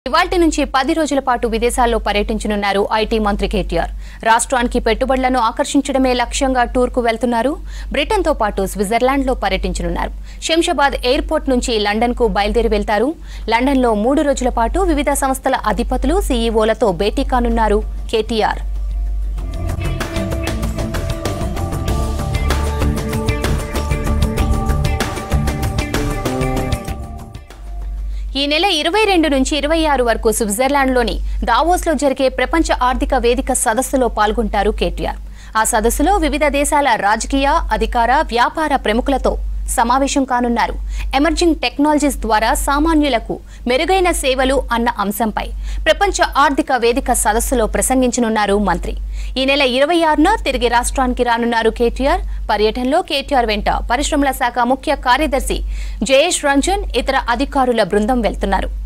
ఇవాల్టి నుంచి పది రోజుల పాటు విదేశాల్లో పర్యటించనున్నారు ఐటీ మంత్రి కేటీఆర్ రాష్ట్రానికి పెట్టుబడులను ఆకర్షించడమే లక్ష్యంగా టూర్కు వెళ్తున్నారు బ్రిటన్తో పాటు స్విట్జర్లాండ్లో పర్యటించనున్నారు శంషాబాద్ ఎయిర్పోర్ట్ నుంచి లండన్కు బయలుదేరి వెళ్తారు లండన్లో మూడు రోజుల పాటు వివిధ సంస్థల అధిపతులు సీఈఓలతో భేటీ కానున్నారు కేటీఆర్ ఈ నెల ఇరవై రెండు నుంచి ఇరవై ఆరు వరకు స్విట్జర్లాండ్లోని దావోస్లో జరిగే ప్రపంచ ఆర్థిక వేదిక సదస్సులో పాల్గొంటారు కేటీఆర్ ఆ సదస్సులో వివిధ దేశాల రాజకీయ అధికార వ్యాపార ప్రముఖులతో సమావేశం కానున్నారు ఎమర్జింగ్ టెక్నాలజీస్ ద్వారా సామాన్యులకు మెరుగైన సేవలు అన్న అంశంపై ప్రపంచ ఆర్థిక వేదిక సదస్సులో ప్రసంగించనున్నారు మంత్రి ఈ నెల ఇరవై ఆరున తిరిగి రాష్ట్రానికి రానున్నారు కేటీఆర్ పర్యటనలో కేటీఆర్ వెంట పరిశ్రమల శాఖ ముఖ్య కార్యదర్శి జయేష్ రంజన్ ఇతర అధికారుల బృందం వెళ్తున్నారు